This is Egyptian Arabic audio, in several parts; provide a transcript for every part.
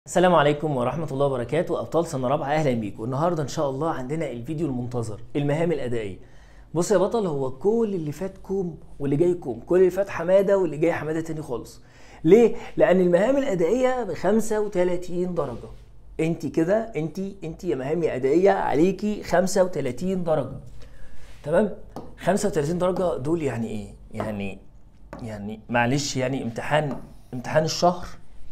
السلام عليكم ورحمة الله وبركاته أبطال سنة رابعة أهلا بيكم النهاردة إن شاء الله عندنا الفيديو المنتظر المهام الأدائية بص يا بطل هو كل اللي فات كوم واللي جاي كوم كل اللي فات حمادة واللي جاي حمادة تاني خالص ليه؟ لأن المهام الأدائية ب 35 درجة أنت كده أنت أنت يا مهام يا أدائية عليكي 35 درجة تمام 35 درجة دول يعني إيه؟ يعني يعني معلش يعني امتحان امتحان الشهر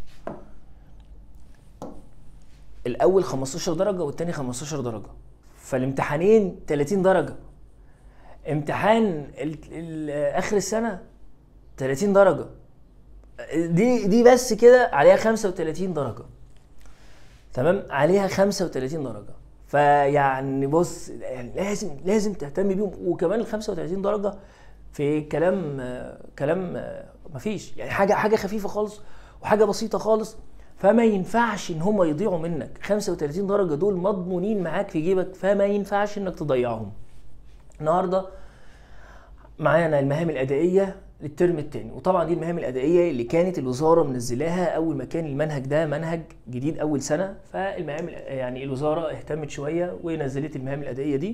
الاول 15 درجه والتاني 15 درجه فالامتحانين 30 درجه امتحان ال ال اخر السنه 30 درجه دي دي بس كده عليها 35 درجه تمام عليها 35 درجه فيعني بص يعني لازم لازم تهتم بيهم وكمان ال 35 درجه في كلام آه، كلام آه، مفيش يعني حاجه حاجه خفيفه خالص وحاجه بسيطه خالص فما ينفعش ان هم يضيعوا منك 35 درجه دول مضمونين معاك في جيبك فما ينفعش انك تضيعهم النهارده معانا المهام الادائيه للترم الثاني وطبعا دي المهام الادائيه اللي كانت الوزاره منزلاها اول ما كان المنهج ده منهج جديد اول سنه فالمهام الأ- يعني الوزاره اهتمت شويه ونزلت المهام الادائيه دي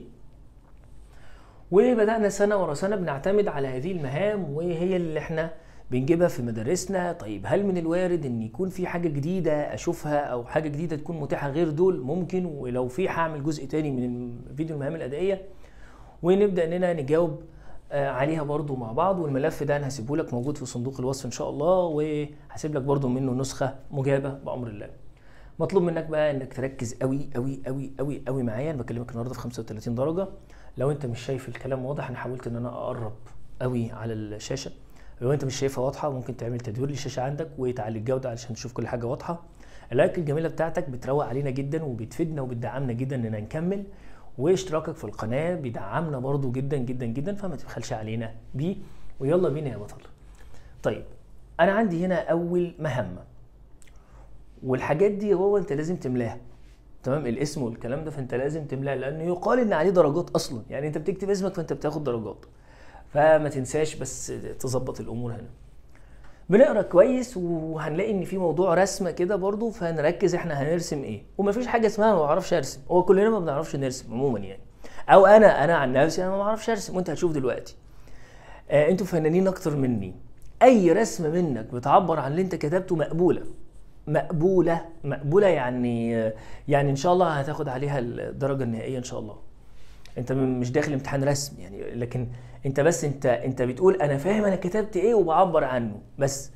وبدأنا سنة ورا سنة بنعتمد على هذه المهام وهي اللي احنا بنجيبها في مدارسنا طيب هل من الوارد ان يكون في حاجة جديدة اشوفها او حاجة جديدة تكون متاحة غير دول ممكن ولو في هعمل جزء تاني من فيديو المهام الادائية ونبدأ اننا نجاوب آه، عليها برضو مع بعض والملف ده انا هسيبه لك موجود في صندوق الوصف ان شاء الله وهسيب لك برضو منه نسخة مجابة بأمر الله مطلوب منك بقى انك تركز قوي قوي قوي قوي قوي معايا انا بكلمك النهارده في 35 درجه لو انت مش شايف الكلام واضح انا حاولت ان انا اقرب قوي على الشاشه لو انت مش شايفها واضحه ممكن تعمل تدوير للشاشه عندك وتعلي الجوده علشان تشوف كل حاجه واضحه اللايك الجميله بتاعتك بتروق علينا جدا وبتفيدنا وبتدعمنا جدا اننا نكمل واشتراكك في القناه بيدعمنا برضو جدا جدا جدا فما تبخلش علينا بيه ويلا بينا يا بطل طيب انا عندي هنا اول مهمه والحاجات دي هو انت لازم تملاها تمام الاسم والكلام ده فانت لازم تملاه لانه يقال ان عليه درجات اصلا يعني انت بتكتب اسمك فانت بتاخد درجات فما تنساش بس تظبط الامور هنا بنقرا كويس وهنلاقي ان في موضوع رسمه كده برضو فنركز احنا هنرسم ايه ومفيش حاجه اسمها ما بعرفش ارسم هو كلنا ما بنعرفش نرسم عموما يعني او انا انا عن نفسي انا ما بعرفش ارسم وانت هتشوف دلوقتي آه انتوا فنانين اكتر مني اي رسمه منك بتعبر عن اللي انت كتبته مقبوله مقبوله مقبوله يعني يعني ان شاء الله هتاخد عليها الدرجه النهائيه ان شاء الله انت م- مش داخل امتحان رسم يعني لكن انت بس انت انت بتقول انا فاهم انا كتبت ايه وبعبر عنه بس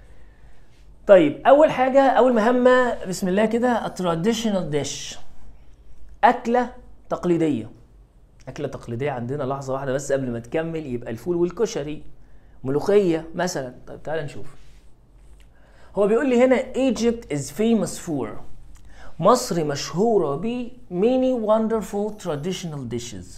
طيب اول حاجه اول مهمه بسم الله كده التراديشنال ديش اكله تقليديه اكله تقليديه عندنا لحظه واحده بس قبل ما تكمل يبقى الفول والكشري ملوخيه مثلا طيب تعال نشوف هو بيقول لي هنا Egypt is famous for مصر مشهورة ب many wonderful traditional dishes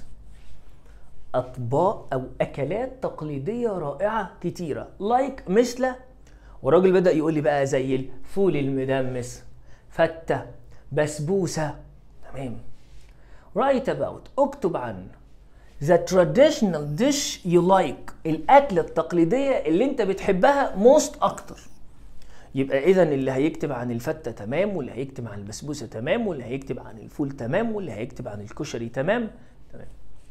أطباق أو أكلات تقليدية رائعة كتيرة like مثل والراجل بدأ يقول لي بقى زي الفول المدمس فتة بسبوسة تمام write about اكتب عن the traditional dish you like الأكلة التقليدية اللي أنت بتحبها most أكتر يبقى اذا اللي هيكتب عن الفته تمام واللي هيكتب عن البسبوسه تمام واللي هيكتب عن الفول تمام واللي هيكتب عن الكشري تمام تمام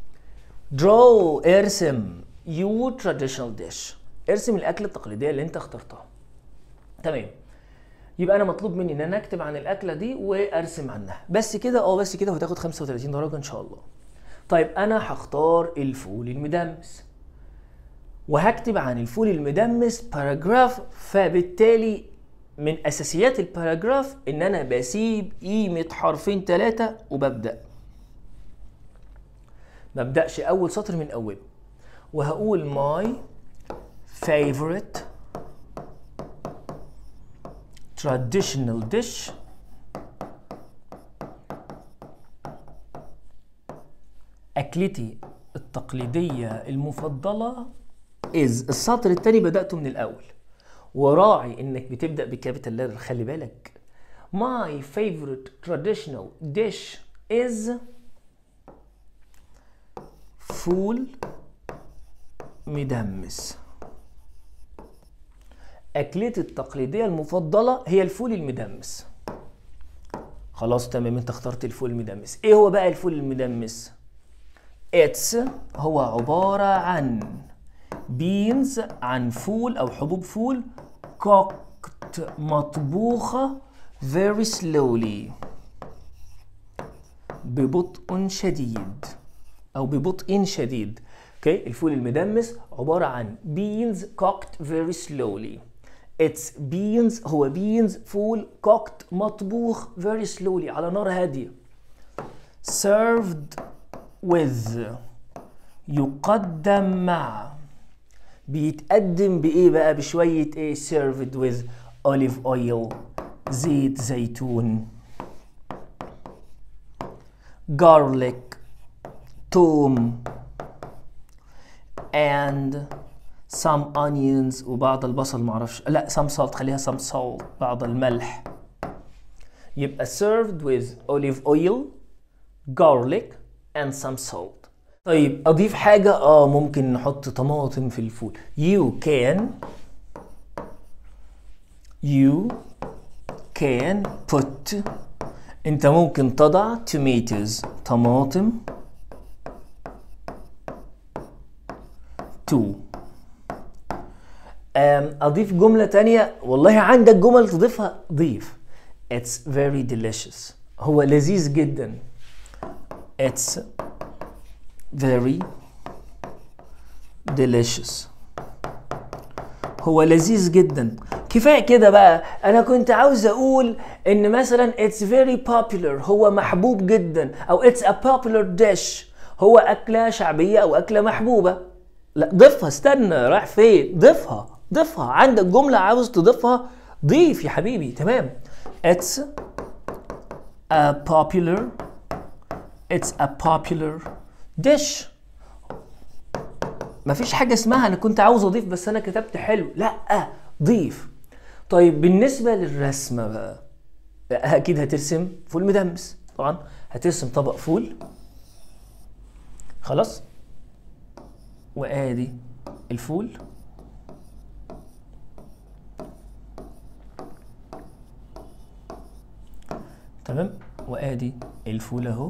draw ارسم your traditional dish ارسم الاكله التقليديه اللي انت اخترتها تمام يبقى انا مطلوب مني ان انا اكتب عن الاكله دي وارسم عنها بس كده اه بس كده وهتاخد 35 درجه ان شاء الله طيب انا هختار الفول المدمس وهكتب عن الفول المدمس باراجراف فبالتالي من اساسيات الباراجراف ان انا بسيب قيمه حرفين ثلاثه وببدا ما ابداش اول سطر من اوله وهقول my favorite traditional dish أكلتي التقليدية المفضلة is السطر التاني بدأته من الأول وراعي إنك بتبدأ بكابيتال ليتر خلي بالك My favorite traditional dish is فول مدمس أكلتي التقليدية المفضلة هي الفول المدمس خلاص تمام انت اخترت الفول المدمس ايه هو بقى الفول المدمس اتس هو عبارة عن بينز عن فول او حبوب فول cooked مطبوخة very slowly ببطء شديد او ببطء شديد اوكي الفول المدمس عبارة عن beans cooked very slowly It's beans هو beans فول cooked مطبوخ very slowly على نار هادية served with يقدم مع بيتقدم بإيه بقى بشوية إيه served with olive oil زيت زيتون garlic توم and some onions وبعض البصل معرفش لا some salt خليها some salt بعض الملح يبقى served with olive oil garlic and some salt طيب اضيف حاجة اه ممكن نحط طماطم في الفول you can you can put انت ممكن تضع tomatoes طماطم to أم، اضيف جملة تانية والله عندك جمل تضيفها ضيف it's very delicious هو لذيذ جدا it's very delicious هو لذيذ جدا كفايه كده بقى انا كنت عاوز اقول ان مثلا it's very popular هو محبوب جدا او it's a popular dish هو اكله شعبيه او اكله محبوبه لا ضيفها استنى رايح فين ضيفها ضيفها عندك جمله عاوز تضيفها ضيف يا حبيبي تمام it's a popular it's a popular dish مفيش حاجة اسمها أنا كنت عاوز أضيف بس أنا كتبت حلو لأ ضيف طيب بالنسبة للرسمة بقى أكيد هترسم فول مدمس طبعا هترسم طبق فول خلاص وآدي الفول تمام وآدي الفول أهو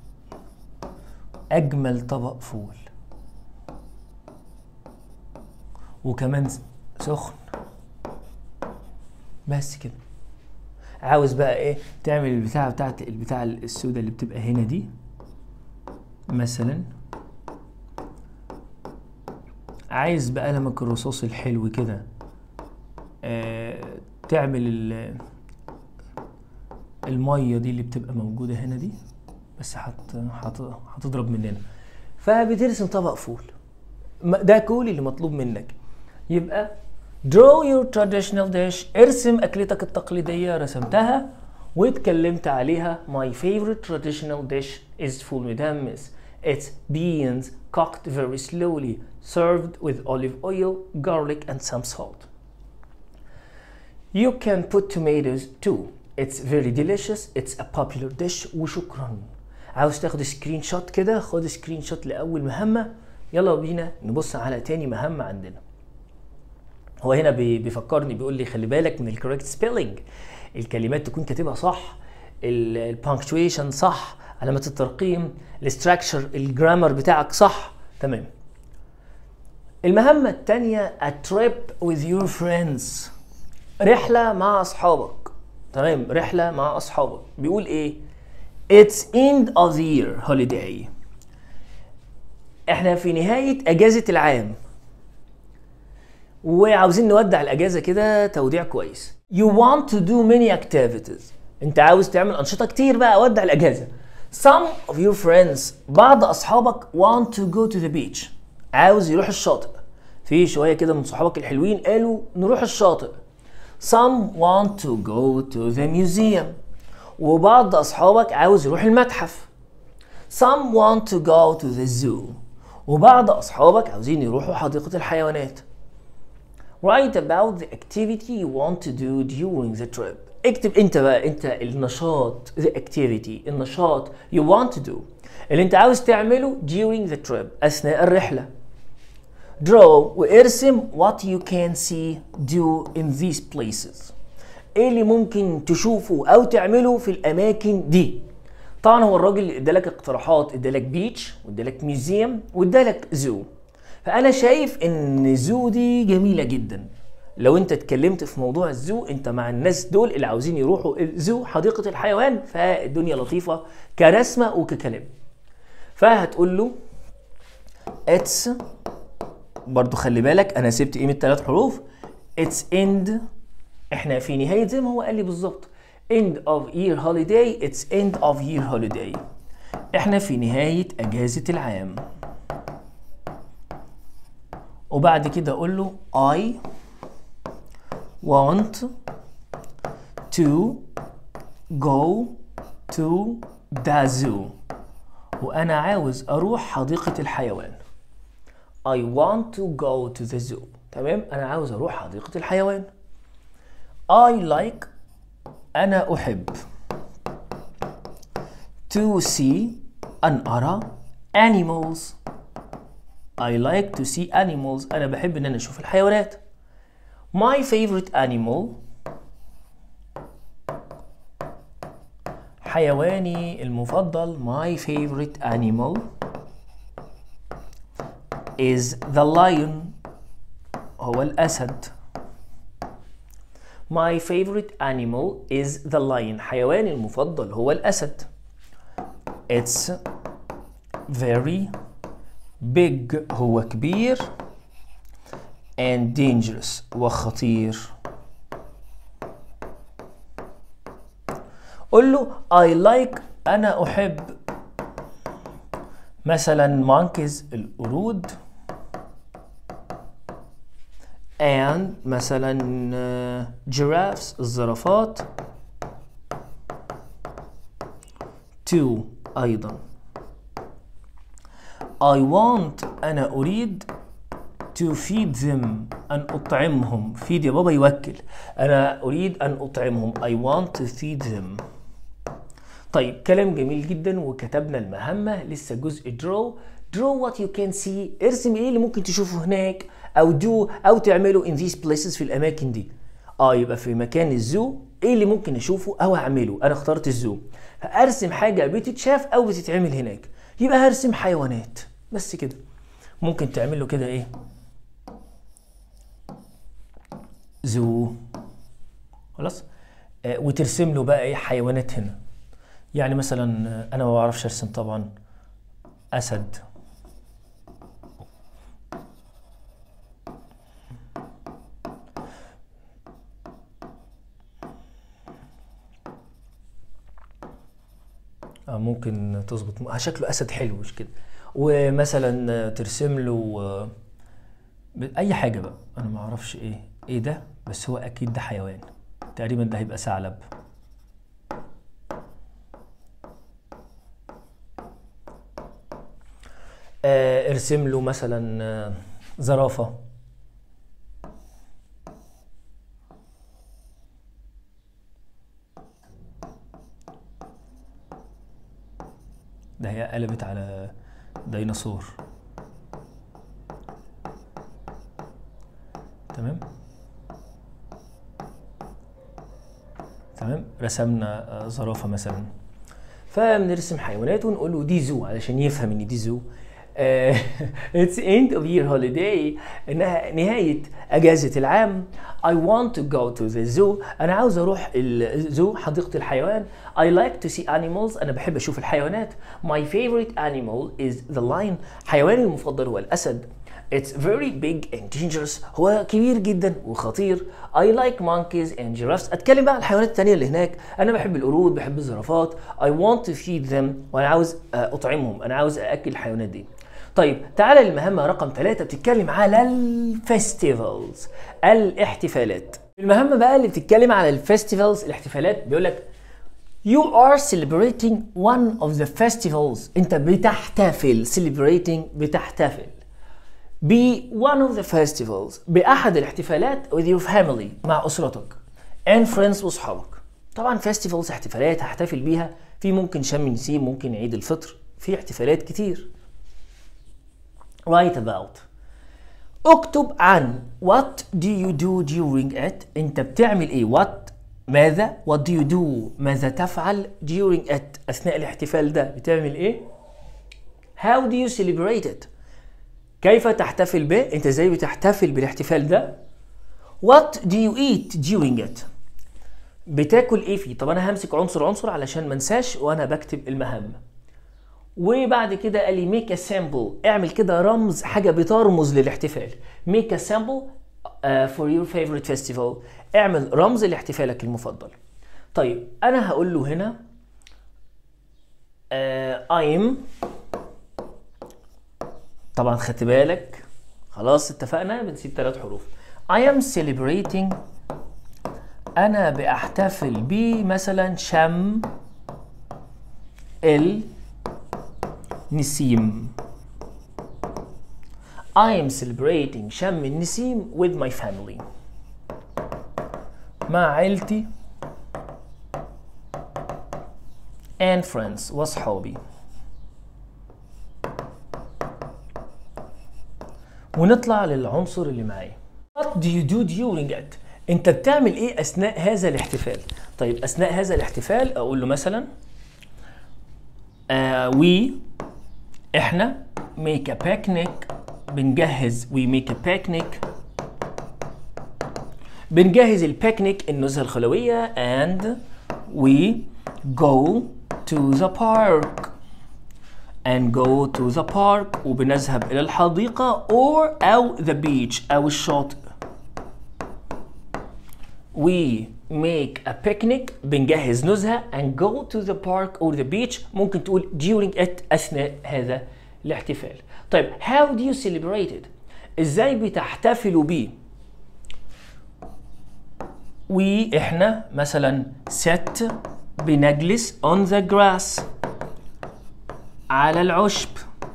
أجمل طبق فول وكمان سخن بس كده عاوز بقى ايه تعمل البتاعه بتاعت البتاع السوداء اللي بتبقى هنا دي مثلا عايز بقلمك الرصاص الحلو كده آه تعمل ال- الميه دي اللي بتبقى موجوده هنا دي بس هت هت- هتضرب مننا فبترسم طبق فول ما- ده كل اللي مطلوب منك يبقى draw your traditional dish ارسم اكلتك التقليديه رسمتها واتكلمت عليها my favorite traditional dish is فول مدمس it's beans cooked very slowly served with olive oil garlic and some salt You can put tomatoes too. It's very delicious. It's a popular dish وشكرا. عاوز تاخد سكرين شوت كده خد سكرين شوت لأول مهمة يلا بينا نبص على تاني مهمة عندنا. هو هنا بي- بيفكرني بيقول لي خلي بالك من الكوريكت سبيلنج الكلمات تكون كاتبها صح البانكتويشن صح علامات الترقيم الاستراكشر الجرامر بتاعك صح تمام المهمة التانية a trip with your friends رحلة مع أصحابك تمام رحلة مع أصحابك بيقول إيه It's end of the year holiday إحنا في نهاية أجازة العام وعاوزين نودع الأجازة كده توديع كويس You want to do many activities أنت عاوز تعمل أنشطة كتير بقى ودع الأجازة Some of your friends بعض أصحابك want to go to the beach عاوز يروح الشاطئ في شوية كده من صحابك الحلوين قالوا نروح الشاطئ Some want to go to the museum وبعض أصحابك عاوز يروح المتحف Some want to go to the zoo وبعض أصحابك عاوزين يروحوا حديقة الحيوانات Write about the activity you want to do during the trip اكتب انت بقى انت النشاط the activity النشاط you want to do اللي انت عاوز تعمله during the trip اثناء الرحله draw وارسم what you can see do in these places ايه اللي ممكن تشوفه او تعمله في الاماكن دي طبعا هو الراجل ادالك اقتراحات ادالك بيتش وادالك ميوزيوم وادالك زو فانا شايف ان زو دي جميله جدا لو انت اتكلمت في موضوع الزو انت مع الناس دول اللي عاوزين يروحوا الزو حديقه الحيوان فالدنيا لطيفه كرسمه وككلام فهتقول له اتس برضو خلي بالك انا سبت قيمه ثلاث حروف اتس اند احنا في نهايه زي ما هو قال لي بالظبط end of year holiday it's end of year holiday احنا في نهايه اجازه العام وبعد كده اقول له I want to go to the zoo وأنا عاوز أروح حديقة الحيوان I want to go to the zoo تمام أنا عاوز أروح حديقة الحيوان I like أنا أحب to see أن أرى animals I like to see animals أنا بحب إن أنا أشوف الحيوانات My favorite animal حيواني المفضل My favorite animal is the lion هو الأسد My favorite animal is the lion حيواني المفضل هو الأسد It's very big هو كبير and dangerous وخطير قول له I like أنا أحب مثلا monkeys القرود and مثلا uh, giraffes الزرافات two أيضا I want أنا أريد to feed them أن أطعمهم feed يا بابا يوكل أنا أريد أن أطعمهم I want to feed them طيب كلام جميل جدا وكتبنا المهمة لسه جزء draw draw what you can see ارسم ايه اللي ممكن تشوفه هناك او do او تعمله in these places في الاماكن دي اه يبقى في مكان الزو ايه اللي ممكن اشوفه او اعمله انا اخترت الزو فارسم حاجة بتتشاف او بتتعمل هناك يبقى هرسم حيوانات بس كده ممكن تعمل له كده ايه زو خلاص آه وترسم له بقى ايه حيوانات هنا يعني مثلا انا ما بعرفش ارسم طبعا اسد آه ممكن تظبط آه شكله اسد حلو مش كده ومثلا ترسم له آه اي حاجه بقى انا ما اعرفش ايه ايه ده بس هو اكيد ده حيوان تقريبا ده هيبقى ثعلب آه ارسم له مثلا آه زرافة ده هي قلبت على ديناصور تمام تمام رسمنا آه زرافة مثلا فبنرسم حيوانات ونقول له دي زو علشان يفهم ان دي زو اتس اند اوف يير هوليداي انها نهايه اجازه العام I want to go to the zoo انا عاوز اروح الزو حديقه الحيوان I like to see animals انا بحب اشوف الحيوانات My favorite animal is the lion حيواني المفضل هو الاسد It's very big and dangerous هو كبير جدا وخطير I like monkeys and giraffes اتكلم بقى عن الحيوانات التانية اللي هناك انا بحب القرود بحب الزرافات I want to feed them وانا عاوز اطعمهم انا عاوز اكل الحيوانات دي طيب تعالى للمهمة رقم ثلاثة بتتكلم على الفيستيفالز الاحتفالات المهمة بقى اللي بتتكلم على الفيستيفالز الاحتفالات بيقول لك You are celebrating one of the festivals انت بتحتفل celebrating بتحتفل ب one of the festivals بأحد الاحتفالات with your family مع أسرتك and friends وأصحابك طبعا festivals احتفالات هحتفل بيها في ممكن شم نسيم ممكن عيد الفطر في احتفالات كتير write about اكتب عن what do you do during it انت بتعمل ايه what ماذا what do you do ماذا تفعل during it أثناء الاحتفال ده بتعمل إيه how do you celebrate it كيف تحتفل به أنت إزاي بتحتفل بالاحتفال ده what do you eat during it بتاكل ايه فيه طب انا همسك عنصر عنصر علشان ما انساش وانا بكتب المهام وبعد كده قال لي ميك ا سامبل اعمل كده رمز حاجه بترمز للاحتفال ميك ا سامبل فور يور فيفورت فيستيفال اعمل رمز لاحتفالك المفضل طيب انا هقول له هنا ايم طبعا خدت بالك خلاص اتفقنا بنسيب ثلاث حروف I am celebrating أنا بأحتفل بمثلا شم النسيم I am celebrating شم النسيم with my family مع عيلتي and friends وأصحابي ونطلع للعنصر اللي معايا What do you do during it؟ انت بتعمل ايه اثناء هذا الاحتفال طيب اثناء هذا الاحتفال اقول له مثلا وي احنا make a picnic بنجهز we make a picnic بنجهز البيكنيك النزهة الخلوية and we go to the park and go to the park وبنذهب إلى الحديقة or أو the beach أو الشاطئ we make a picnic بنجهز نزهة and go to the park or the beach ممكن تقول during it أثناء هذا الاحتفال طيب how do you celebrate it ازاي بتحتفلوا بيه we احنا مثلا sit بنجلس on the grass على العشب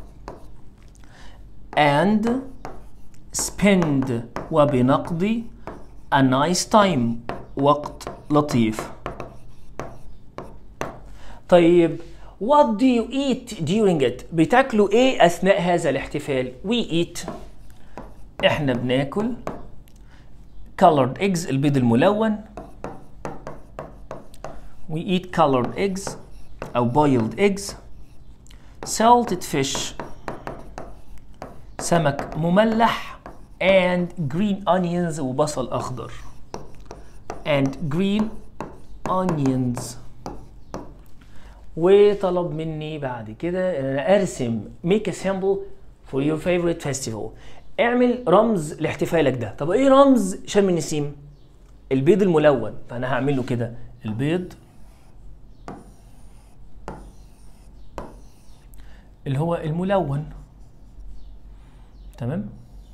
and spend وبنقضي a nice time وقت لطيف طيب what do you eat during it بتاكلوا ايه اثناء هذا الاحتفال we eat احنا بناكل colored eggs البيض الملون we eat colored eggs او boiled eggs salted fish سمك مملح and green onions وبصل اخضر and green onions وطلب مني بعد كده ان انا ارسم make a symbol for your favorite festival اعمل رمز لاحتفالك ده طب ايه رمز شم النسيم البيض الملون فانا هعمل له كده البيض اللي هو الملون تمام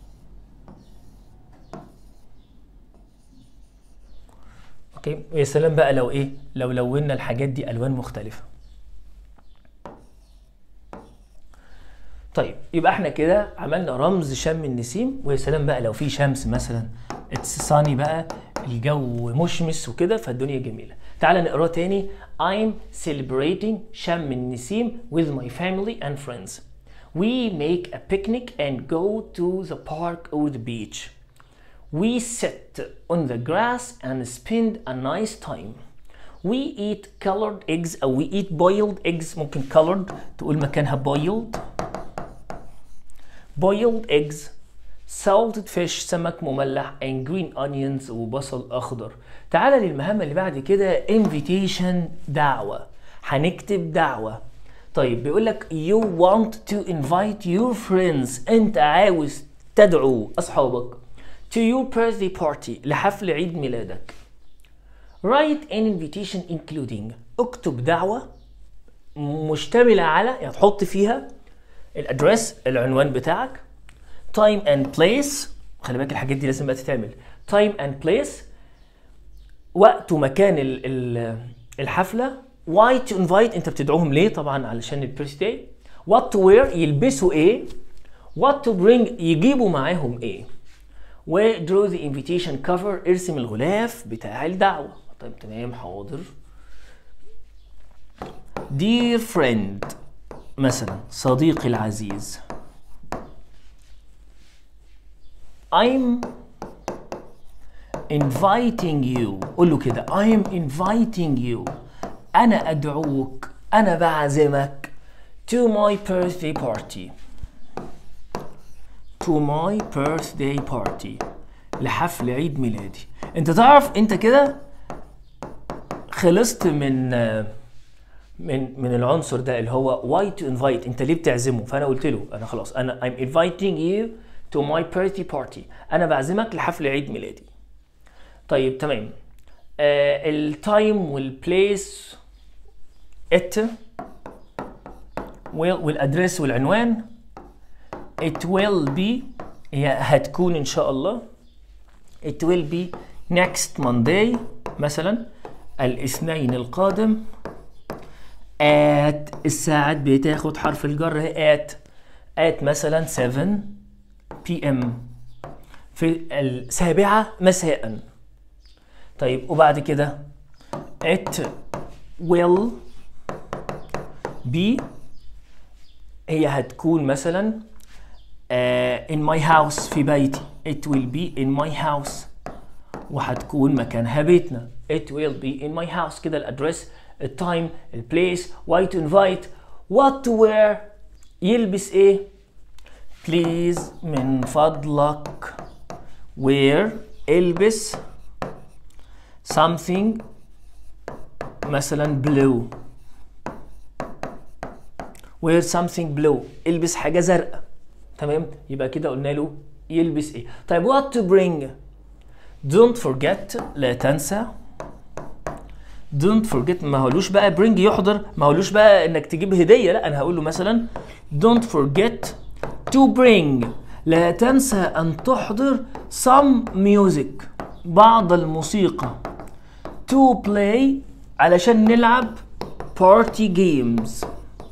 اوكي ويا سلام بقى لو ايه لو لونا الحاجات دي الوان مختلفه طيب يبقى احنا كده عملنا رمز شم النسيم ويا سلام بقى لو في شمس مثلا اتس صاني بقى الجو مشمس وكده فالدنيا جميله تعال نقراه تاني I'm celebrating شم النسيم with my family and friends we make a picnic and go to the park or the beach we sit on the grass and spend a nice time we eat colored eggs أو we eat boiled eggs ممكن colored تقول مكانها boiled boiled eggs salted fish سمك مملح and green onions وبصل أخضر تعال للمهمة اللي بعد كده invitation دعوة هنكتب دعوة طيب بيقول لك you want to invite your friends انت عاوز تدعو أصحابك to your birthday party لحفل عيد ميلادك write an invitation including اكتب دعوة مشتملة على يعني تحط فيها الادرس العنوان بتاعك time and place خلي بالك الحاجات دي لازم بقى تتعمل time and place وقت ومكان ال ال الحفلة why to invite انت بتدعوهم ليه طبعا علشان البيرثداي what to wear يلبسوا ايه what to bring يجيبوا معاهم ايه و draw the invitation cover ارسم الغلاف بتاع الدعوة طيب تمام حاضر dear friend مثلا صديقي العزيز I'm inviting you قول له كده I am inviting you أنا أدعوك أنا بعزمك to my birthday party to my birthday party لحفل عيد ميلادي انت تعرف انت كده خلصت من من من العنصر ده اللي هو why to invite انت ليه بتعزمه فانا قلت له انا خلاص انا I'm inviting you to my birthday party انا بعزمك لحفل عيد ميلادي طيب تمام آه التايم والبليس ات والادريس والعنوان it will be هي هتكون ان شاء الله it will be next Monday مثلا الاثنين القادم at الساعات بتاخد حرف الجر at at مثلا 7 p.m. في السابعة مساء طيب وبعد كده it will be هي هتكون مثلا uh, in my house في بيتي it will be in my house وهتكون مكانها بيتنا it will be in my house كده الادرس التايم البليس why to invite what to wear يلبس ايه please من فضلك wear البس something مثلا blue wear something blue البس حاجه زرقاء تمام يبقى كده قلنا له يلبس ايه طيب what to bring don't forget لا تنسى don't forget ما هقولوش بقى bring يحضر ما هقولوش بقى انك تجيب هديه لا انا هقول له مثلا don't forget to bring لا تنسى ان تحضر some music بعض الموسيقى to play علشان نلعب party games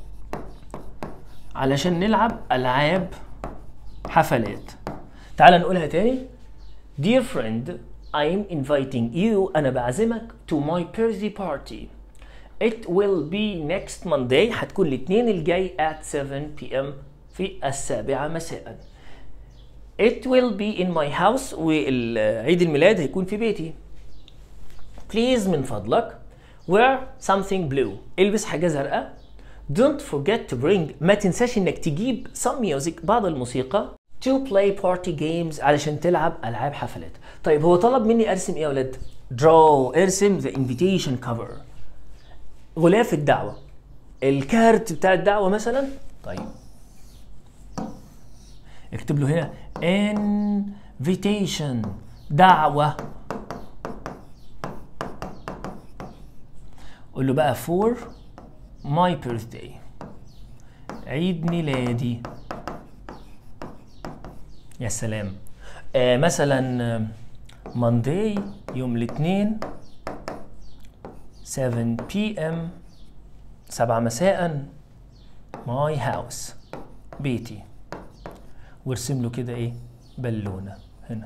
علشان نلعب العاب حفلات تعال نقولها تاني Dear friend I'm inviting you أنا بعزمك to my birthday party It will be next Monday هتكون الاثنين الجاي at 7 p.m. في السابعة مساء It will be in my house وعيد الميلاد هيكون في بيتي Please من فضلك wear something blue البس حاجة زرقاء Don't forget to bring ما تنساش انك تجيب some music بعض الموسيقى to play party games علشان تلعب العاب حفلات طيب هو طلب مني ارسم ايه يا ولاد draw ارسم the invitation cover غلاف الدعوة الكارت بتاع الدعوة مثلا طيب اكتب له هنا invitation دعوة قول له بقى for my birthday عيد ميلادي يا سلام آه مثلا مانداي يوم الاثنين 7 بي ام 7 مساء ماي هاوس بيتي وارسم له كده ايه بالونه هنا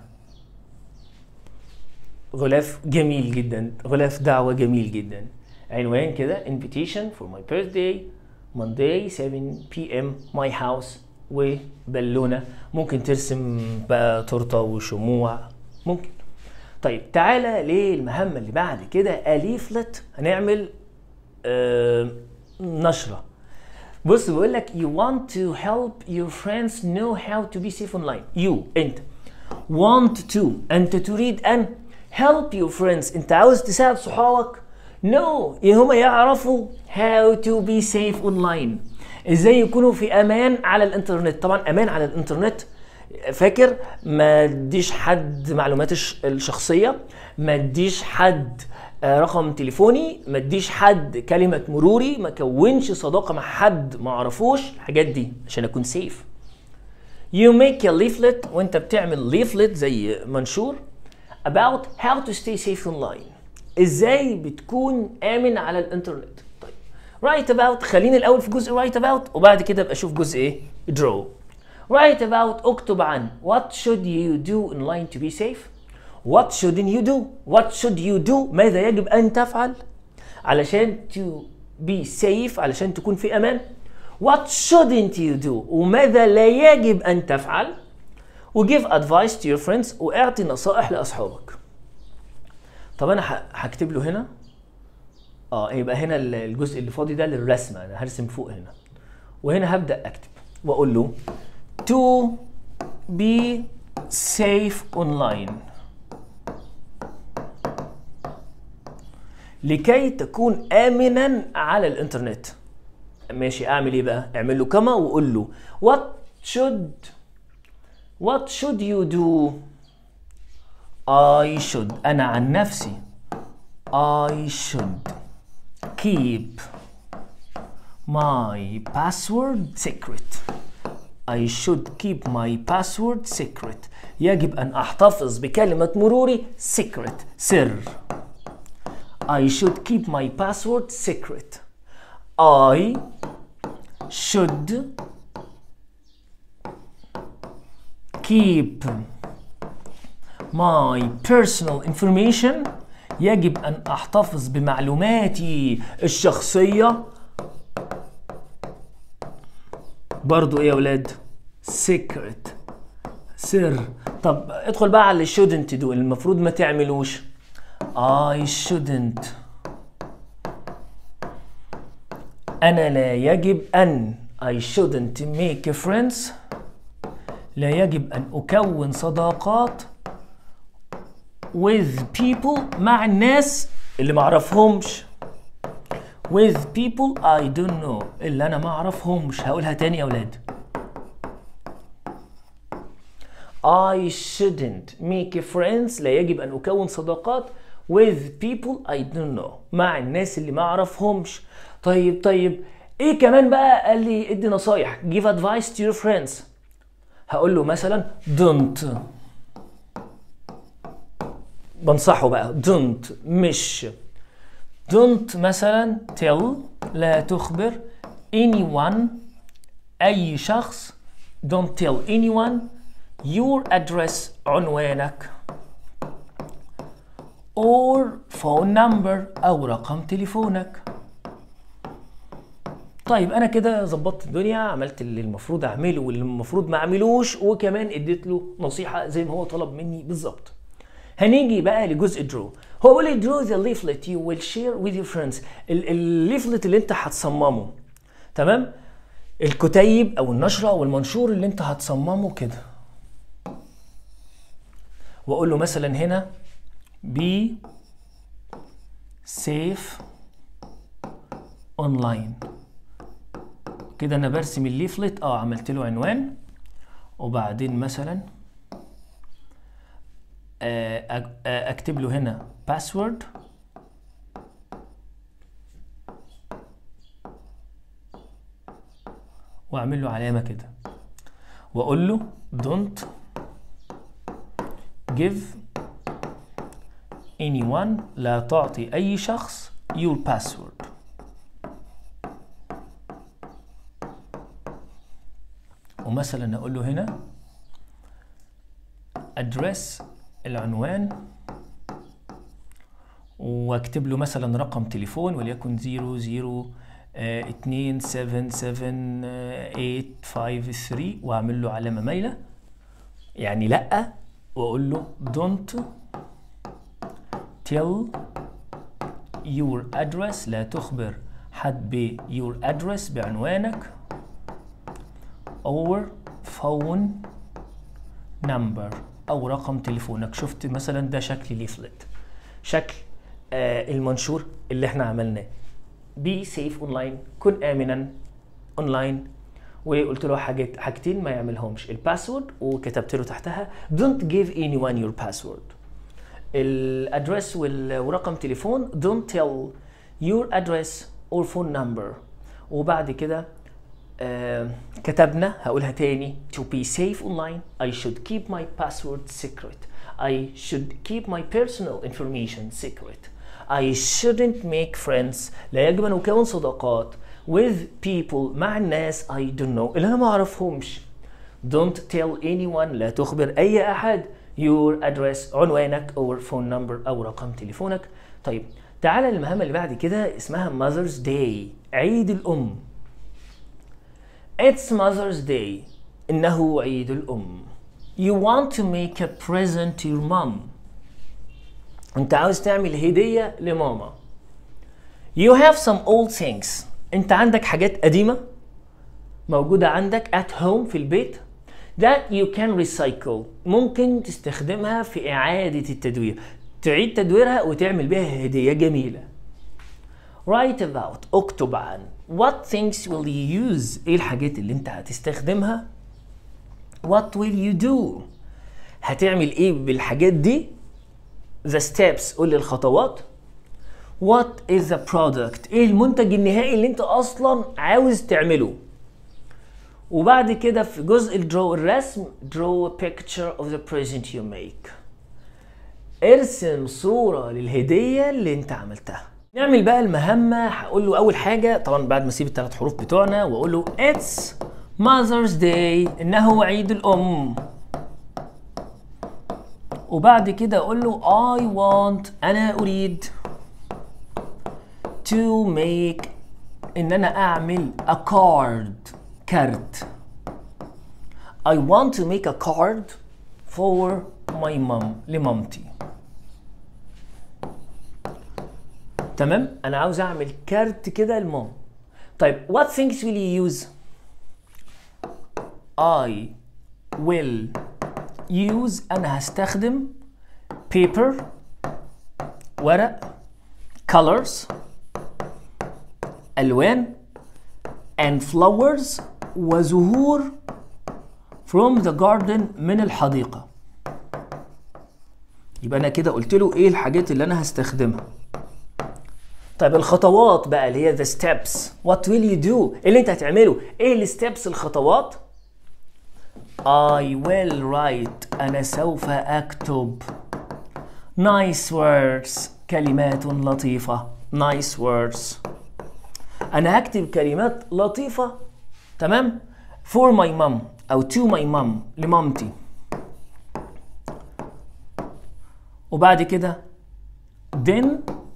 غلاف جميل جدا غلاف دعوه جميل جدا عنوان كده invitation for my birthday Monday 7 p.m. my house وبالونه ممكن ترسم بقى تورته وشموع ممكن طيب تعالى للمهمه اللي بعد كده اليفلت هنعمل آه نشره بص بيقول لك you want to help your friends know how to be safe online you انت want to انت تريد ان help your friends انت عاوز تساعد صحابك no هم يعرفوا how to be safe online ازاي يكونوا في امان على الانترنت طبعا امان على الانترنت فاكر ما اديش حد معلوماتي الشخصيه ما اديش حد رقم تليفوني ما اديش حد كلمه مروري ما كونش صداقه مع حد ما اعرفوش الحاجات دي عشان اكون سيف You make a leaflet وانت بتعمل leaflet زي منشور about how to stay safe online ازاي بتكون امن على الانترنت طيب write about خليني الاول في جزء write about وبعد كده ابقى اشوف جزء ايه draw write about اكتب عن what should you do online to be safe what shouldn't you do what should you do ماذا يجب ان تفعل علشان to be safe علشان تكون في امان what shouldn't you do وماذا لا يجب ان تفعل وgive advice to your friends واعطي نصائح لاصحابك طب انا ه- هكتب له هنا اه يبقى هنا ال- الجزء اللي فاضي ده للرسمه انا هرسم فوق هنا وهنا هبدا اكتب واقول له to be safe online لكي تكون امنا على الانترنت ماشي اعمل ايه بقى اعمل له كما وقول له what should what should you do I should انا عن نفسي I should keep my password secret I should keep my password secret يجب أن أحتفظ بكلمة مروري secret سر I should keep my password secret I should keep my personal information يجب أن أحتفظ بمعلوماتي الشخصية برضو إيه يا ولاد؟ secret سر طب ادخل بقى على shouldn't do المفروض ما تعملوش I shouldn't أنا لا يجب أن I shouldn't make friends لا يجب أن أكون صداقات with people مع الناس اللي ما اعرفهمش with people I don't know اللي انا ما اعرفهمش هقولها تاني يا اولاد I shouldn't make friends لا يجب ان اكون صداقات with people I don't know مع الناس اللي ما اعرفهمش طيب طيب ايه كمان بقى قال لي ادي نصايح give advice to your friends هقول له مثلا don't بنصحه بقى don't مش don't مثلا tell لا تخبر anyone أي شخص don't tell anyone your address عنوانك or phone number أو رقم تليفونك طيب انا كده ظبطت الدنيا عملت اللي المفروض اعمله واللي المفروض ما اعملوش وكمان اديت له نصيحه زي ما هو طلب مني بالظبط هنيجي بقى لجزء درو هو بيقول لي draw the leaflet you will share with your friends ال- الليفلت اللي انت هتصممه تمام الكتيب او النشره او المنشور اللي انت هتصممه كده واقول له مثلا هنا be safe online كده انا برسم الليفلت اه عملت له عنوان وبعدين مثلا آه، أك- آه، اكتب له هنا باسورد واعمل له علامه كده واقول له don't give anyone لا تعطي اي شخص your password ومثلا اقول له هنا address العنوان واكتب له مثلا رقم تليفون وليكن 00 آه، 277853 واعمل له علامه مايله يعني لا واقول له don't tell your address لا تخبر حد ب your address بعنوانك or phone number او رقم تليفونك شفت مثلا ده شكل ليفلت شكل آه المنشور اللي احنا عملناه بي سيف اونلاين كن امنا اونلاين وقلت له حاجات حاجتين ما يعملهمش الباسورد وكتبت له تحتها don't give anyone your password الادرس وال- ورقم تليفون don't tell your address or phone number وبعد كده آه كتبنا هقولها تاني to be safe online I should keep my password secret I should keep my personal information secret I shouldn't make friends لا يجب أن أكون صداقات with people مع الناس I don't know اللي أنا ما أعرفهمش Don't tell anyone لا تخبر أي أحد your address عنوانك or phone number أو رقم تليفونك طيب تعالى للمهمة اللي بعد كده اسمها Mother's Day عيد الأم It's Mother's Day إنه عيد الأم You want to make a present to your mom انت عاوز تعمل هديه لماما you have some old things انت عندك حاجات قديمه موجوده عندك at home في البيت that you can recycle ممكن تستخدمها في اعاده التدوير تعيد تدويرها وتعمل بيها هديه جميله write about اكتب عن what things will you use ايه الحاجات اللي انت هتستخدمها what will you do هتعمل ايه بالحاجات دي the steps قول لي الخطوات what is the product ايه المنتج النهائي اللي انت اصلا عاوز تعمله وبعد كده في جزء الدرو الرسم draw a picture of the present you make ارسم صورة للهدية اللي انت عملتها نعمل بقى المهمة هقول له أول حاجة طبعا بعد ما أسيب الثلاث حروف بتوعنا وأقول له It's Mother's Day إنه عيد الأم وبعد كده أقول له I want أنا أريد to make إن أنا أعمل a card كارت I want to make a card for my mom لمامتي تمام انا عاوز اعمل كارت كده لماما طيب what things will you use I will use انا هستخدم paper ورق colors الوان and flowers وزهور from the garden من الحديقة يبقى انا كده قلت له ايه الحاجات اللي انا هستخدمها طيب الخطوات بقى اللي هي the steps what will you do إيه اللي انت هتعمله ايه الستبس الخطوات I will write انا سوف اكتب nice words كلمات لطيفة nice words انا هكتب كلمات لطيفة تمام for my mom او to my mom لمامتي وبعد كده then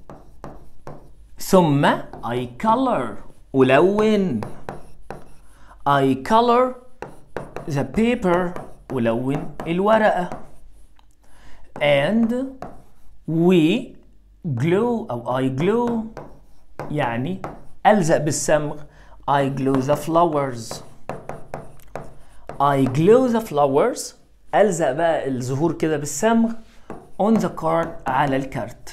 ثم I color ألون I color the paper ألون الورقة and we glue أو I glue يعني ألزق بالصمغ I glue the flowers I glue the flowers ألزق بقى الزهور كده بالصمغ on the card على الكارت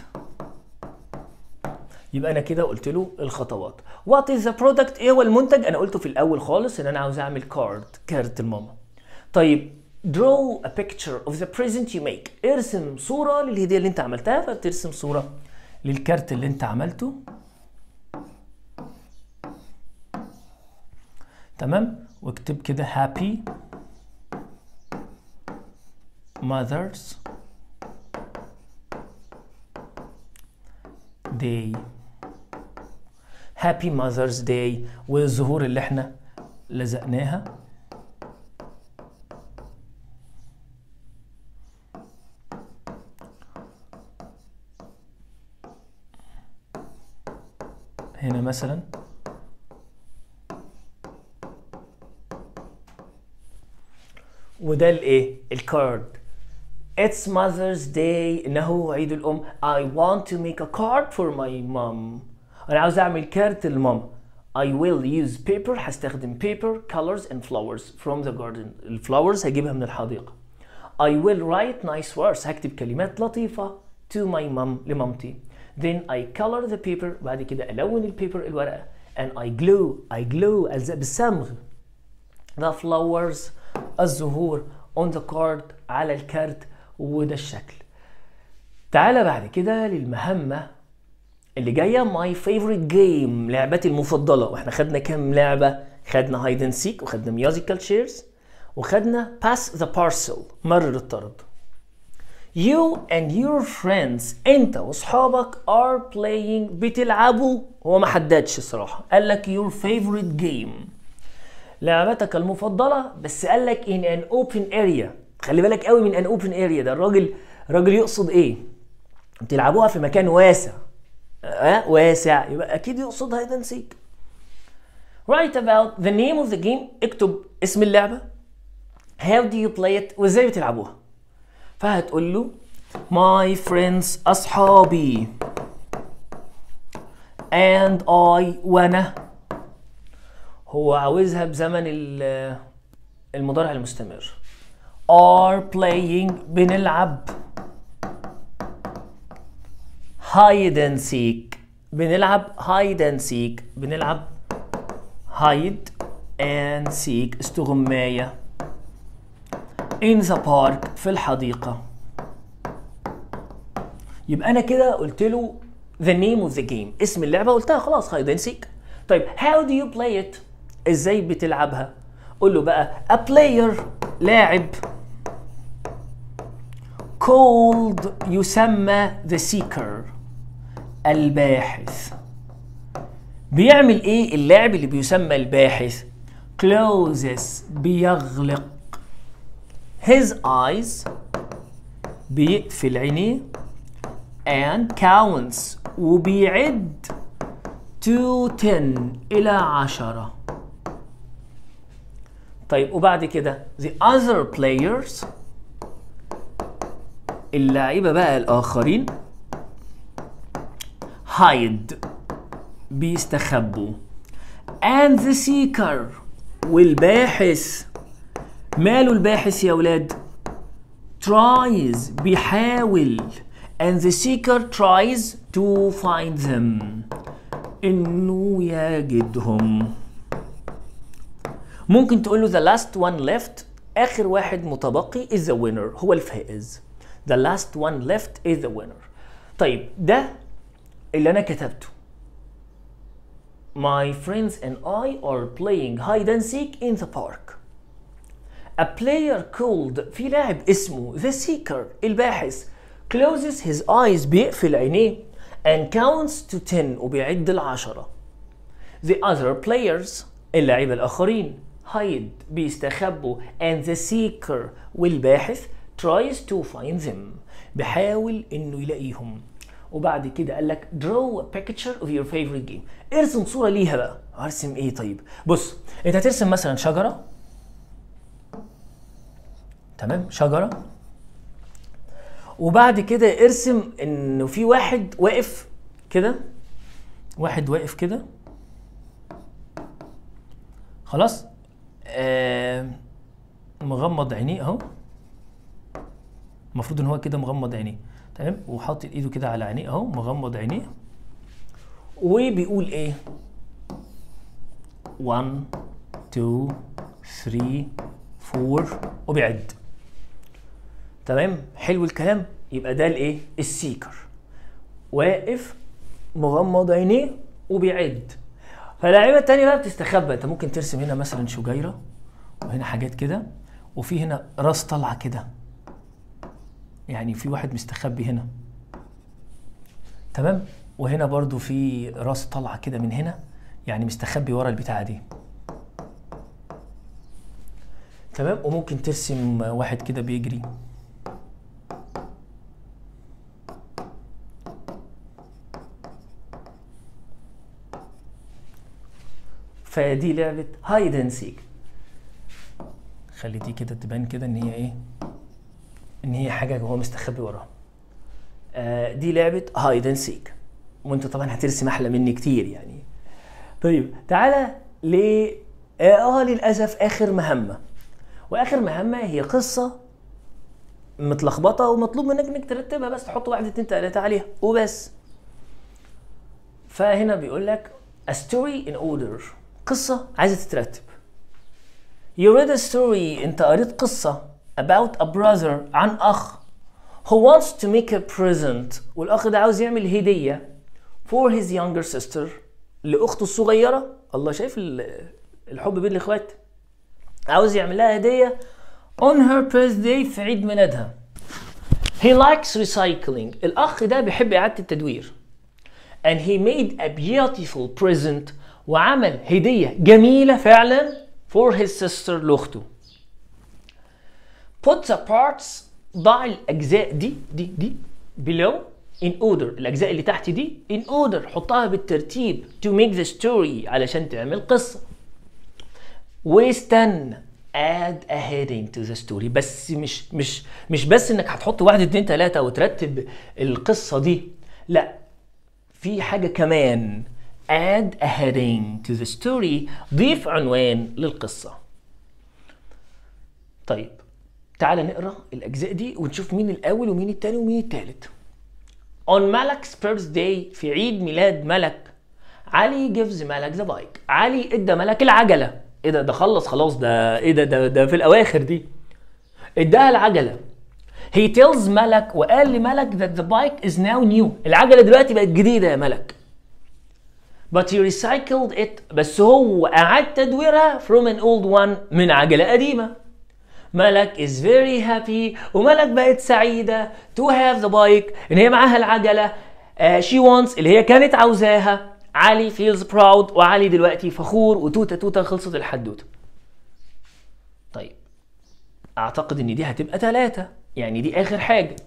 يبقى انا كده قلت له الخطوات وات از ذا برودكت ايه هو المنتج انا قلته في الاول خالص ان انا عاوز اعمل كارد كارت الماما طيب draw a picture of the present you make ارسم صورة للهدية اللي انت عملتها فبترسم صورة للكارت اللي انت عملته تمام واكتب كده happy mothers day هابي ماذرز داي والزهور اللي احنا لزقناها هنا مثلا وده الايه الكارد It's Mother's Day إنه عيد الأم I want to make a card for my mom أنا عاوز أعمل كارت للماما I will use paper هستخدم paper colors and flowers from the garden الفلاورز هجيبها من الحديقة I will write nice words هكتب كلمات لطيفة to my mom لمامتي then I color the paper بعد كده ألون البيبر الورقة and I glue I glue ألزق بالصمغ the flowers الزهور on the card على الكارت وده الشكل تعالى بعد كده للمهمة اللي جاية my favorite game لعبتي المفضلة واحنا خدنا كام لعبة خدنا hide and seek وخدنا musical chairs وخدنا pass the parcel مرر الطرد You and your friends انت واصحابك are playing بتلعبوا هو ما حددش الصراحة قال لك your favorite game لعبتك المفضلة بس قال لك in an open area خلي بالك قوي من an open area ده الراجل الراجل يقصد ايه بتلعبوها في مكان واسع أه؟ واسع يبقى اكيد يقصد هايد اند سيك write about the name of the game اكتب اسم اللعبة how do you play it وازاي بتلعبوها فهتقول له my friends أصحابي and I وأنا هو عاوزها بزمن ال- المضارع المستمر are playing بنلعب hide and seek بنلعب hide and seek بنلعب hide and seek استغماية in the park في الحديقة يبقى أنا كده قلت له the name of the game اسم اللعبة قلتها خلاص hide and seek طيب how do you play it ازاي بتلعبها قول له بقى a player لاعب called يسمى the seeker الباحث بيعمل ايه اللاعب اللي بيسمى الباحث closes بيغلق his eyes بيقفل عينيه and counts وبيعد to 10 إلى عشرة طيب وبعد كده the other players اللعيبة بقى الآخرين hide بيستخبوا and the seeker والباحث ماله الباحث يا ولاد tries بيحاول and the seeker tries to find them انه يجدهم ممكن تقول له the last one left اخر واحد متبقي is the winner هو الفائز the last one left is the winner طيب ده اللي انا كتبته My friends and I are playing hide and seek in the park. A player called في لاعب اسمه the seeker الباحث closes his eyes بيقفل عينيه and counts to 10 وبيعد العشرة. The other players اللاعب الآخرين hide بيستخبوا and the seeker والباحث tries to find them بحاول انه يلاقيهم وبعد كده قال لك draw a picture of your favorite game ارسم صورة ليها بقى ارسم ايه طيب بص انت هترسم مثلا شجرة تمام شجرة وبعد كده ارسم انه في واحد واقف كده واحد واقف كده خلاص آه مغمض عينيه اهو المفروض ان هو كده مغمض عينيه تمام وحاطط ايده كده على عينيه اهو مغمض عينيه وبيقول ايه 1 2 3 4 وبيعد تمام حلو الكلام يبقى ده الايه السيكر واقف مغمض عينيه وبيعد فاللاعيبه التانية بقى بتستخبى انت ممكن ترسم هنا مثلا شجيره وهنا حاجات كده وفي هنا راس طالعه كده يعني في واحد مستخبي هنا تمام وهنا برضو في راس طالعه كده من هنا يعني مستخبي ورا البتاعه دي تمام وممكن ترسم واحد كده بيجري فدي لعبة هايد اند سيك خلي دي كده تبان كده ان هي ايه ان هي حاجة هو مستخبي وراها آه دي لعبة هايد اند سيك وانت طبعا هترسم احلى مني كتير يعني طيب تعالى ل اه للاسف اخر مهمة واخر مهمة هي قصة متلخبطة ومطلوب منك انك ترتبها بس تحط واحد اتنين تلاتة عليها وبس فهنا بيقول لك a story in order قصة عايزة تترتب You read a story انت قريت قصة about a brother عن اخ who wants to make a present والاخ ده عاوز يعمل هدية for his younger sister لاخته الصغيرة الله شايف ال- الحب بين الاخوات عاوز يعمل لها هدية on her birthday في عيد ميلادها he likes recycling الاخ ده بيحب اعادة التدوير and he made a beautiful present وعمل هدية جميلة فعلا for his sister لأخته put the parts ضع الأجزاء دي دي دي below in order الأجزاء اللي تحت دي in order حطها بالترتيب to make the story علشان تعمل قصة واستنى add a heading to the story بس مش مش مش بس انك هتحط واحد اتنين تلاته وترتب القصه دي لا في حاجه كمان add a heading to the story ضيف عنوان للقصه طيب تعال نقرا الاجزاء دي ونشوف مين الاول ومين التاني ومين التالت On Malak's birthday في عيد ميلاد ملك علي gives ملك ذا بايك علي ادى ملك العجله ايه ده ده خلص خلاص ده ايه ده ده, ده في الاواخر دي اداها العجله He tells ملك وقال لملك that the bike is now new العجله دلوقتي بقت جديده يا ملك But he recycled it بس هو أعاد تدويرها from an old one من عجلة قديمة ملك is very happy وملك بقت سعيدة to have the bike إن هي معاها العجلة uh, she wants اللي هي كانت عاوزاها علي feels proud وعلي دلوقتي فخور وتوتة توتة خلصت الحدوتة طيب أعتقد إن دي هتبقى ثلاثة يعني دي آخر حاجة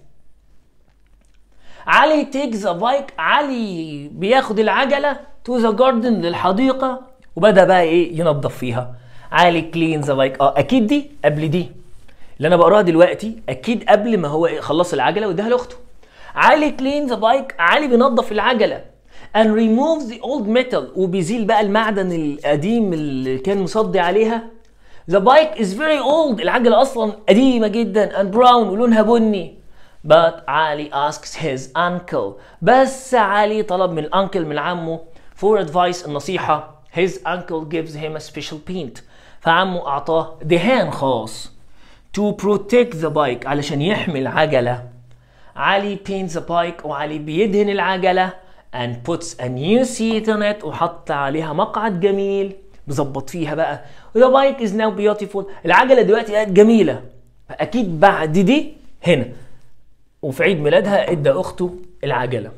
علي تيك ذا بايك علي بياخد العجلة تو ذا جاردن للحديقة وبدأ بقى ايه ينظف فيها علي كلين ذا بايك اه اكيد دي قبل دي اللي انا بقراها دلوقتي اكيد قبل ما هو إيه خلص العجلة واداها لاخته علي كلين ذا بايك علي بينظف العجلة and removes the old metal وبيزيل بقى المعدن القديم اللي كان مصدي عليها The bike is very old العجلة أصلا قديمة جدا and brown ولونها بني But علي asks his uncle بس علي طلب من الأنكل من عمه for advice النصيحة His uncle gives him a special paint فعمه أعطاه دهان خاص to protect the bike علشان يحمي العجلة علي paints the bike وعلي بيدهن العجلة and puts a new seat on it وحط عليها مقعد جميل مظبط فيها بقى the bike is now beautiful العجلة دلوقتي بقت جميلة فأكيد بعد دي هنا وفي عيد ميلادها ادى اخته العجله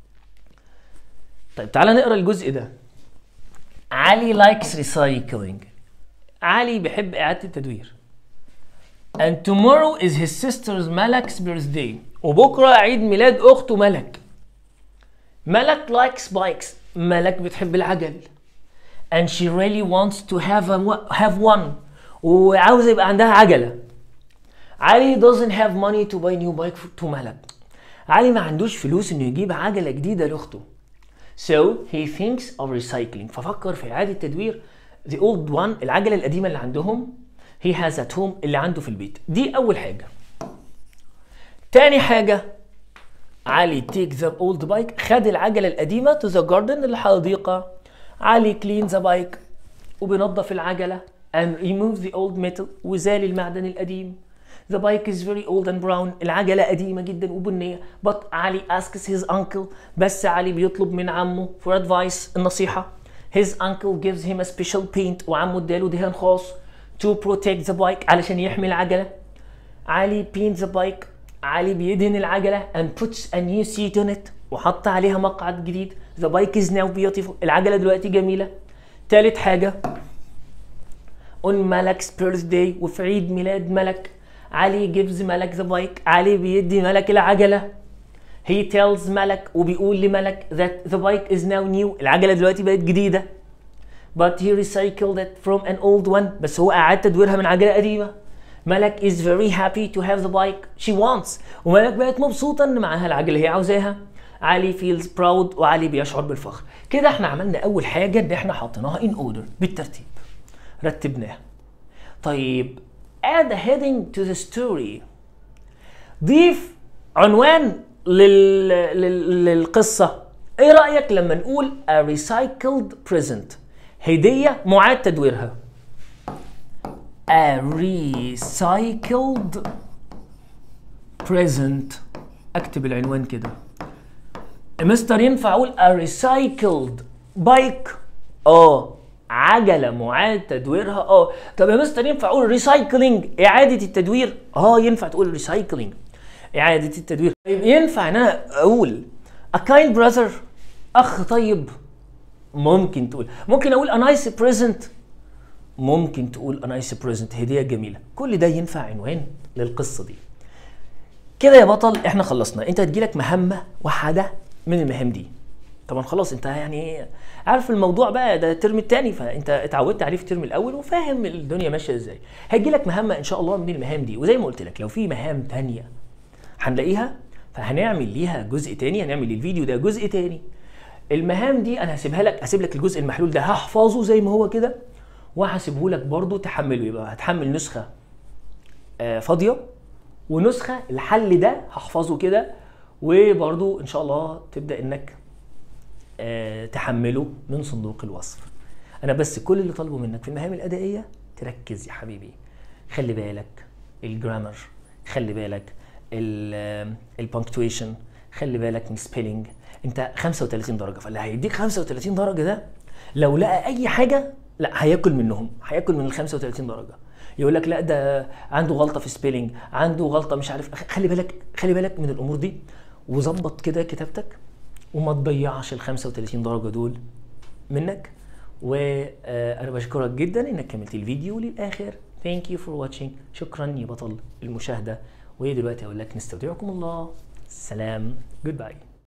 طيب تعالى نقرا الجزء ده علي لايكس ريسايكلينج علي بيحب اعاده التدوير and tomorrow is his sister's ملك's birthday وبكره عيد ميلاد اخته ملك ملك likes bikes ملك بتحب العجل and she really wants to have a, have one وعاوزه يبقى عندها عجله علي doesn't have money to buy new bike to ملك علي ما عندوش فلوس انه يجيب عجلة جديدة لاخته so he thinks of recycling ففكر في إعادة تدوير the old one العجلة القديمة اللي عندهم he has at home اللي عنده في البيت دي أول حاجة تاني حاجة علي take the old bike خد العجلة القديمة to the garden الحديقة علي clean the bike وبينظف العجلة and remove the old metal وزال المعدن القديم The bike is very old and brown. العجلة قديمة جدا وبنية. But علي asks his uncle. بس علي بيطلب من عمه for advice النصيحة. His uncle gives him a special paint وعمه اداله دهان خاص to protect the bike علشان يحمي العجلة. علي paints the bike. علي بيدهن العجلة and puts a new seat on it وحط عليها مقعد جديد. The bike is now beautiful. العجلة دلوقتي جميلة. تالت حاجة on ملك's birthday وفي عيد ميلاد ملك علي جيفز ملك ذا بايك علي بيدي ملك العجله هي تيلز ملك وبيقول لملك that the bike is now new العجله دلوقتي بقت جديده but he recycled it from an old one بس هو اعاد تدويرها من عجله قديمه ملك is very happy to have the bike she wants وملك بقت مبسوطه ان معاها العجله اللي هي عاوزاها علي feels proud وعلي بيشعر بالفخر كده احنا عملنا اول حاجه ان احنا حطيناها in order بالترتيب رتبناها طيب add a heading to the story ضيف عنوان لل... لل... للقصة ايه رأيك لما نقول a recycled present هدية معاد تدويرها a recycled present اكتب العنوان كده مستر ينفع اقول a recycled bike اه عجله معاد تدويرها اه طب يا مستر ينفع اقول ريسايكلينج اعاده التدوير اه ينفع تقول ريسايكلينج اعاده التدوير طيب ينفع ان انا اقول a kind brother اخ طيب ممكن تقول ممكن اقول a nice present ممكن تقول a nice present هديه جميله كل ده ينفع عنوان للقصه دي كده يا بطل احنا خلصنا انت هتجيلك مهمه واحده من المهام دي طبعا خلاص انت يعني عارف الموضوع بقى ده الترم الثاني فانت اتعودت عليه في الترم الاول وفاهم الدنيا ماشيه ازاي هيجي لك مهمه ان شاء الله من المهام دي وزي ما قلت لك لو في مهام تانية هنلاقيها فهنعمل ليها جزء تاني هنعمل للفيديو ده جزء تاني المهام دي انا هسيبها لك هسيب لك الجزء المحلول ده هحفظه زي ما هو كده وهسيبه لك برضو تحمله يبقى هتحمل نسخه آه، فاضيه ونسخه الحل ده هحفظه كده وبرضو ان شاء الله تبدا انك آه، تحمله من صندوق الوصف انا بس كل اللي طالبه منك في المهام الادائيه تركز يا حبيبي خلي بالك الجرامر خلي بالك البنكتويشن خلي بالك من السبيلنج انت 35 درجه فاللي هيديك 35 درجه ده لو لقى اي حاجه لا هياكل منهم هياكل من ال 35 درجه يقول لك لا ده عنده غلطه في سبيلنج عنده غلطه مش عارف خلي بالك خلي بالك من الامور دي وظبط كده كتابتك وما تضيعش ال 35 درجه دول منك وانا بشكرك جدا انك كملت الفيديو للاخر ثانك يو فور واتشنج شكرا يا بطل المشاهده ودلوقتي اقول لك نستودعكم الله سلام جود باي